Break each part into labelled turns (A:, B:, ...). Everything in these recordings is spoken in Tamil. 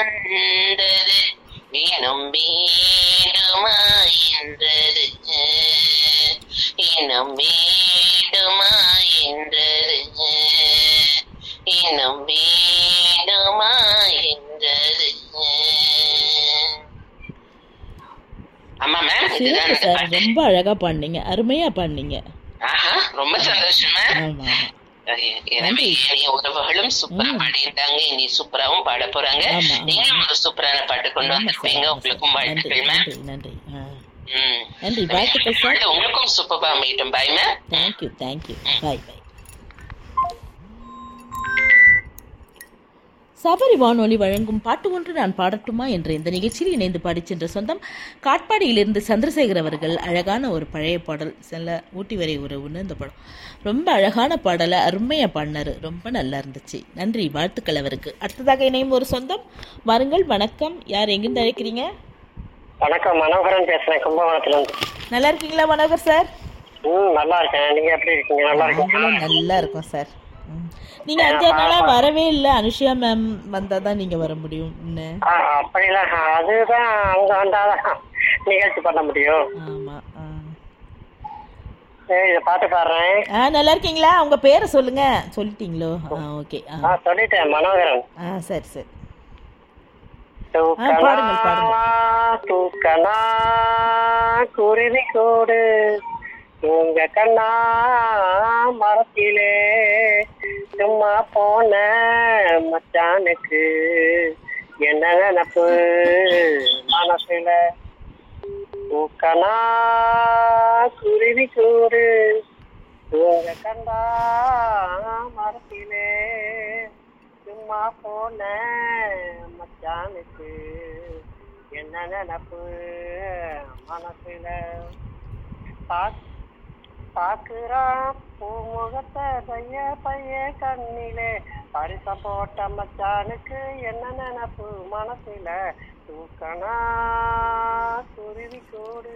A: வந்தது இனம் வேண்டுமா என்றது இனம் வேண்டுமா என்றது இனம் வேண்டுமா என்றது ஆமா மேம்
B: சிறப்பு
A: இதுதான் அந்த
B: சார்
A: பாட்டு.
B: ரொம்ப அழகா பாடினீங்க அருமையா பாடினீங்க
A: ஆஹா ரொம்ப சந்தோஷம் மேம்
B: ஆமா ஆமா
A: எனவே இனி உறவுகளும் சூப்பரா பாடியிருந்தாங்க இனி சூப்பராவும் பாட போறாங்க
B: ஆமா, ஆமா.
A: நீங்களும் ஒரு சூப்பரான பாட்டு கொண்டு
B: ஆமா சார்
A: வந்திருப்பீங்க
B: ஆமா
A: உங்களுக்கும்
B: சார். நன்றி
A: வாழ்த்துக்கள் மேம்
B: நன்றி நன்றி ஆ.
A: ம்.
B: நன்றி வாழ்த்துக்கள் சார்
A: வாழ்த்து உங்களுக்கும் சூப்பரா அமையட்டும் bye ma'am
B: thank you thank you bye bye Sabari வானொலி வழங்கும் பாட்டு ஒன்று நான் பாடட்டுமா என்ற இந்த நிகழ்ச்சியில் இணைந்து பாடிச் சென்ற சொந்தம் காட்பாடியிலிருந்து சந்திரசேகர் அவர்கள் அழகான ஒரு பழைய பாடல் செல்ல ஊட்டி வரை உறவுன்னு இந்த படம் ரொம்ப அழகான பாடலை அருமையாக பாடினாரு ரொம்ப நல்லா இருந்துச்சு நன்றி வாழ்த்துக்கள் அவருக்கு அடுத்ததாக இணையும் ஒரு சொந்தம் வாருங்கள் வணக்கம் யார் எங்கிருந்து அழைக்கிறீங்க
C: வணக்கம் மனோகரன் பேசுறேன் கும்பகோணத்துல இருந்து
B: நல்லா இருக்கீங்களா மனோகர் சார்
C: ம் நல்லா இருக்கேன் நீங்க எப்படி இருக்கீங்க நல்லா இருக்கீங்களா
B: நாங்களும் நல்லா இருக்கோம் சார் ம். நீங்க அஞ்சாறு நாளா வரவே இல்லை அனுஷியா மேம் வந்தாதான் நீங்க வர முடியும் என்ன
C: ஆ, அப்படிலாம் ஆ, அதுதான் அவங்க வந்தாதான் நிகழ்ச்சி பண்ண முடியும்
B: ஆமா ஆ.
C: சரி இதை பாட்டு பாடுறேன்
B: ஆ நல்லா இருக்கீங்களா உங்க பேரை சொல்லுங்க சொல்லிட்டீங்களோ ஆ ஓகே ஆ
C: ஆ சொல்லிட்டேன் மனோகரன்
B: ஆ சரி சரி
C: தூக்கனா
B: பாடுங்கள், பாடுங்கள்.
C: தூக்கனா குருவி கூடு தூங்க கண்ணா மரத்திலே சும்மா போன மச்சானுக்கு என்ன நினப்பு மனசுல தூக்கனா குருவி கூடு தூங்க கண்டா மரத்திலே சும்மா போன மச்சானுக்கு என்ன நினப்பு மனசுல பாக் பாக்குறான் பூமுகத்தை பைய பைய கண்ணிலே பரிச போட்ட மச்சானுக்கு என்ன நினப்பு மனசுல தூக்கனா குருவி கூடு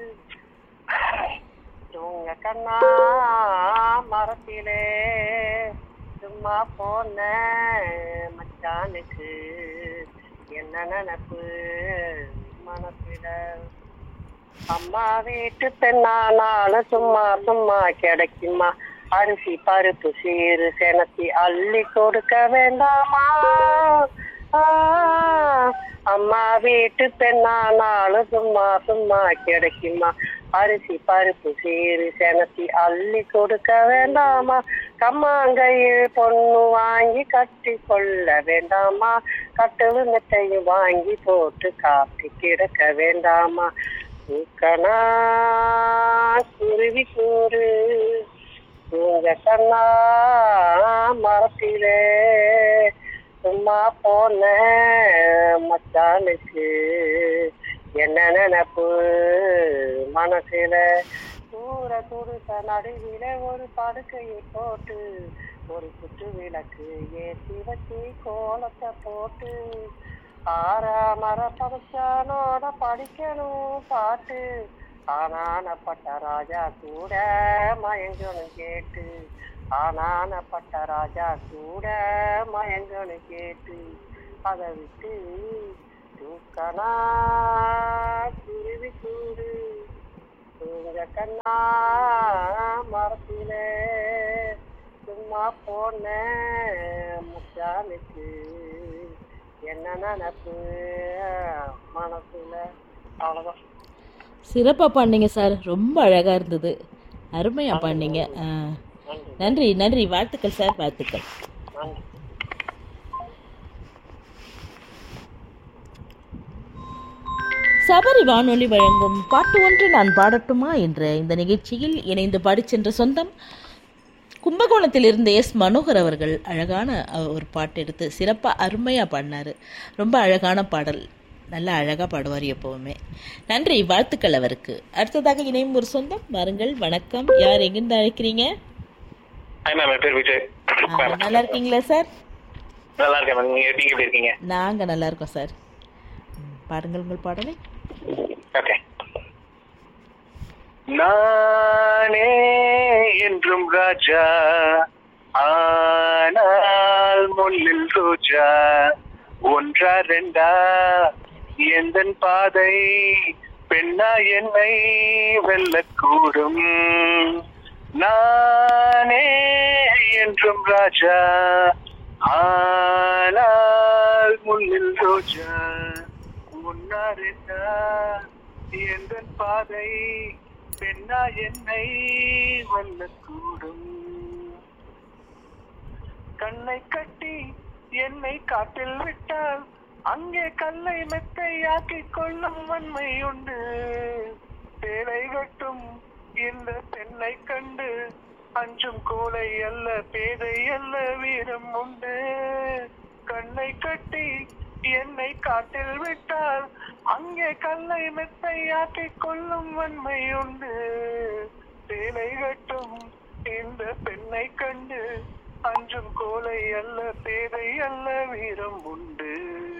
C: தூங்க கண்ணா மரத்திலே சும்மா போன மச்சானுக்கு என்ன நினப்பு மனசுல அம்மா வீட்டு பெண்ணானாலும் சும்மா சும்மா கிடைக்குமா அரிசி பருப்பு சீரு செனத்தி அள்ளி கொடுக்க வேண்டாமா ஆ, அம்மா வீட்டு பெண்ணானாலும் சும்மா சும்மா கிடைக்குமா அரிசி பருப்பு சீரு செனத்தி அள்ளி கொடுக்க வேண்டாமா கம்மாங்கையில் பொண்ணு வாங்கி கட்டி கொள்ள வேண்டாமா கட்டளு மெத்தையும் வாங்கி போட்டு காப்பி கிடக்க வேண்டாமா தூக்கனா குருவி கூறு தூங்க கண்ணா மரத்திலே சும்மா போன மச்சானுக்கு என்ன நினப்பு மனசுல தூர துருத்த நடுவில ஒரு படுக்கையை போட்டு ஒரு குத்து விளக்கு ஏற்றி வச்சு கோலத்தை போட்டு ஆறாமர பரிச்சானோட படிக்கணும் பாட்டு ஆனானப்பட்ட ராஜா கூட மயங்கணும் கேட்டு ஆனானப்பட்ட ராஜா கூட மயங்கணும் கேட்டு அதை விட்டு தூக்கனா குருவி கூடு தூங்க கண்ணா மரத்திலே சும்மா போன முச்சானுக்கு என்ன நினப்பு மனசுல அவ்வளோதான்
B: சிறப்பாக பாடினீங்க சார் ரொம்ப அழகா இருந்தது அருமையா பாடினீங்க ஆ. நன்றி நன்றி வாழ்த்துக்கள் சார் வாழ்த்துக்கள்
C: நன்றி
B: சபரி வானொலி வழங்கும் பாட்டு ஒன்று நான் பாடட்டுமா என்ற இந்த நிகழ்ச்சியில் இணைந்து பாடிச் சென்ற சொந்தம் கும்பகோணத்தில் இருந்த எஸ் மனோகர் அவர்கள் அழகான அஹ், ஒரு பாட்டு எடுத்து சிறப்பாக அருமையாக பாடினார் ரொம்ப அழகான பாடல் நல்லா அழகாக பாடுவார் எப்பவுமே நன்றி வாழ்த்துக்கள் அவருக்கு அடுத்ததாக இணையும் ஒரு சொந்தம் வாருங்கள் வணக்கம் யார் எங்கிருந்து அழைக்கிறீங்க
D: ஹாய் மேம் என் பேர் விஜய்
B: ஆ, நல்லா இருக்கீங்களா சார்
D: நல்லா இருக்கேன் மேம் நீங்க நீங்க எப்படி இருக்கீங்க
B: நாங்கள் நல்லா இருக்கோம் சார் ம், பாடுங்கள் உங்கள் பாடலை
D: ஓகே நானே என்றும் ராஜா ஆனால் முள்ளில் ரோஜா ஒன்றா ரெண்டா எந்தன் பாதை பெண்ணா என்னை வெல்லக்கூடும் நானே என்றும் ராஜா ஆனால் முன்னில் ரோஜா ஒன்னா ரெண்டா எந்தன் பாதை பெண்ணா என்னை வெல்லக்கூடும் கண்ணை கட்டி என்னை காட்டில் விட்டால் அங்கே கல்லை மெத்தையாக்கி கொள்ளும் வன்மை உண்டு சேலை கட்டும் இந்த பெண்ணை கண்டு அஞ்சும் கோலை அல்ல பேதை அல்ல வீரம் உண்டு கண்ணை கட்டி என்னை காட்டில் விட்டால் அங்கே கல்லை மெத்தையாக்கி கொள்ளும் வன்மை உண்டு சேலை கட்டும் இந்த பெண்ணை கண்டு அஞ்சும் கோலை அல்ல பேதை அல்ல வீரம் உண்டு